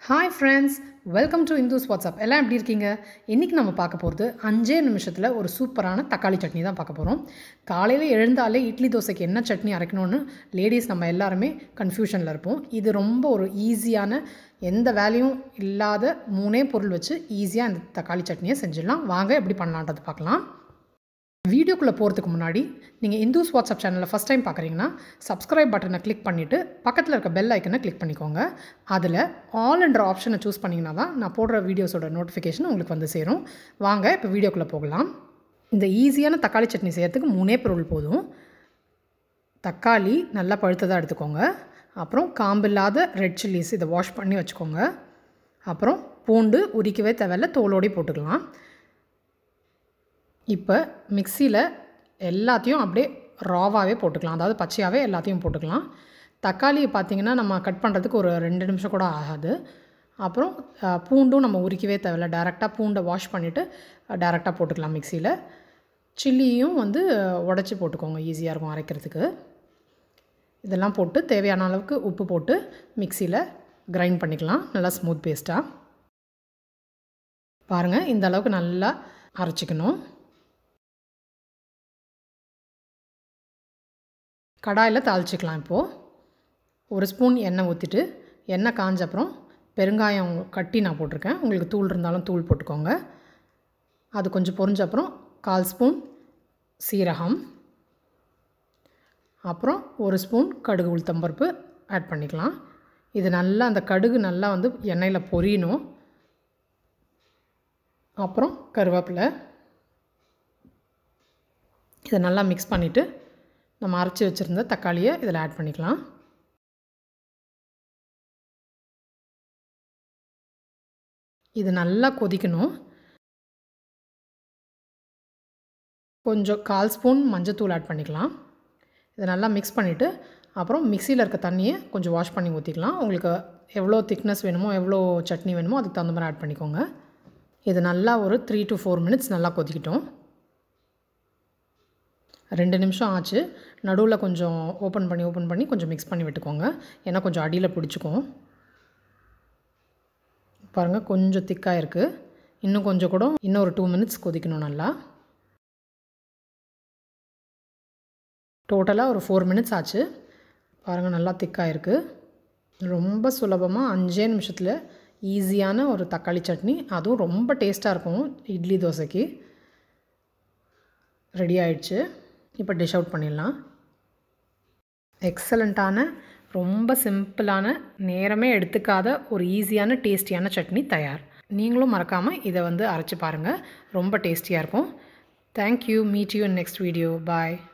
hi friends welcome to Indhu's WhatsApp எல்லாம் எப்படி இருக்கீங்க இன்றைக்கி நம்ம பார்க்க போகிறது அஞ்சே நிமிஷத்தில் ஒரு சூப்பரான தக்காளி சட்னி தான் பார்க்க போகிறோம் காலையில் எழுந்தாலே இட்லி தோசைக்கு என்ன சட்னி அரைக்கணும்னு லேடிஸ் நம்ம எல்லாருமே கன்ஃபியூஷனில் இருப்போம் இது ரொம்ப ஒரு ஈஸியான எந்த வேலையும் இல்லாத மூணே பொருள் வச்சு ஈஸியாக இந்த தக்காளி சட்னியை செஞ்சிடலாம் வாங்க எப்படி பண்ணலான்றது பார்க்கலாம் வீடியோக்குள்ளே போகிறதுக்கு முன்னாடி நீங்கள் இந்துஸ் வாட்ஸ்அப் சேனலில் ஃபஸ்ட் டைம் பார்க்குறீங்கன்னா சப்ஸ்கிரைப் பட்டனை கிளிக் பண்ணிவிட்டு பக்கத்தில் இருக்க பெல் ஐக்கனை கிளிக் பண்ணிக்கோங்க அதில் ஆல் என்ற ஆப்ஷனை சூஸ் பண்ணிங்கன்னா தான் நான் போடுற வீடியோஸோட நோட்டிஃபிகேஷன் உங்களுக்கு வந்து சேரும் வாங்க இப்போ வீடியோக்குள்ளே போகலாம் இந்த ஈஸியான தக்காளி சட்னி செய்கிறதுக்கு மூணே பொருள் போதும் தக்காளி நல்லா பழுத்ததாக எடுத்துக்கோங்க அப்புறம் காம்பில்லாத ரெட் சில்லிஸ் இதை வாஷ் பண்ணி வச்சுக்கோங்க அப்புறம் பூண்டு உரிக்கவே தேவையில்ல தோலோடி போட்டுக்கலாம் இப்போ மிக்சியில் எல்லாத்தையும் அப்படியே ராவாகவே போட்டுக்கலாம் அதாவது பச்சையாகவே எல்லாத்தையும் போட்டுக்கலாம் தக்காளி பார்த்திங்கன்னா நம்ம கட் பண்ணுறதுக்கு ஒரு ரெண்டு நிமிஷம் கூட ஆகாது அப்புறம் பூண்டும் நம்ம உரிக்கவே தேவையில்ல டேரெக்டாக பூண்டை வாஷ் பண்ணிவிட்டு டேரெக்டாக போட்டுக்கலாம் மிக்சியில் சில்லியும் வந்து உடச்சி போட்டுக்கோங்க ஈஸியாக இருக்கும் அரைக்கிறதுக்கு இதெல்லாம் போட்டு தேவையான அளவுக்கு உப்பு போட்டு மிக்சியில் கிரைண்ட் பண்ணிக்கலாம் நல்லா ஸ்மூத் பேஸ்ட்டாக பாருங்கள் இந்த அளவுக்கு நல்லா அரைச்சிக்கணும் கடாயில் தாளிச்சிக்கலாம் இப்போது ஒரு ஸ்பூன் எண்ணெய் ஊற்றிட்டு எண்ணெய் காஞ்ச அப்புறம் பெருங்காயம் கட்டி நான் போட்டிருக்கேன் உங்களுக்கு தூள் இருந்தாலும் தூள் போட்டுக்கோங்க அது கொஞ்சம் பொரிஞ்ச அப்புறம் கால் ஸ்பூன் சீரகம் அப்புறம் ஒரு ஸ்பூன் கடுகு உளுத்தம்பருப்பு ஆட் பண்ணிக்கலாம் இது நல்லா அந்த கடுகு நல்லா வந்து எண்ணெயில் பொரியணும் அப்புறம் கருவேப்பிலை இதை நல்லா மிக்ஸ் பண்ணிவிட்டு நம்ம அரைச்சி வச்சுருந்த தக்காளியை இதில் ஆட் பண்ணிக்கலாம் இது நல்லா கொதிக்கணும் கொஞ்சம் கால் ஸ்பூன் மஞ்சத்தூள் ஆட் பண்ணிக்கலாம் இதை நல்லா மிக்ஸ் பண்ணிவிட்டு அப்புறம் மிக்சியில் இருக்க தண்ணியை கொஞ்சம் வாஷ் பண்ணி ஊற்றிக்கலாம் உங்களுக்கு எவ்வளோ திக்னஸ் வேணுமோ எவ்வளோ சட்னி வேணுமோ அதுக்கு தகுந்த மாதிரி ஆட் பண்ணிக்கோங்க இது நல்லா ஒரு த்ரீ டு ஃபோர் மினிட்ஸ் நல்லா கொதிக்கிட்டோம் ரெண்டு நிமிஷம் ஆச்சு நடுவில் கொஞ்சம் ஓப்பன் பண்ணி ஓப்பன் பண்ணி கொஞ்சம் மிக்ஸ் பண்ணி விட்டுக்கோங்க ஏன்னா கொஞ்சம் அடியில் பிடிச்சிக்கும் பாருங்கள் கொஞ்சம் திக்காக இருக்குது இன்னும் கொஞ்சம் கூட இன்னும் ஒரு டூ மினிட்ஸ் கொதிக்கணும் நல்லா டோட்டலாக ஒரு ஃபோர் மினிட்ஸ் ஆச்சு பாருங்கள் நல்லா திக்காக இருக்குது ரொம்ப சுலபமாக அஞ்சே நிமிஷத்தில் ஈஸியான ஒரு தக்காளி சட்னி அதுவும் ரொம்ப டேஸ்ட்டாக இருக்கும் இட்லி தோசைக்கு ரெடி ஆயிடுச்சு இப்போ டிஷ் அவுட் பண்ணிடலாம் எக்ஸலண்ட்டான ரொம்ப சிம்பிளான நேரமே எடுத்துக்காத ஒரு ஈஸியான டேஸ்டியான சட்னி தயார் நீங்களும் மறக்காமல் இதை வந்து அரைச்சி பாருங்கள் ரொம்ப டேஸ்டியாக இருக்கும் thank you meet you next video bye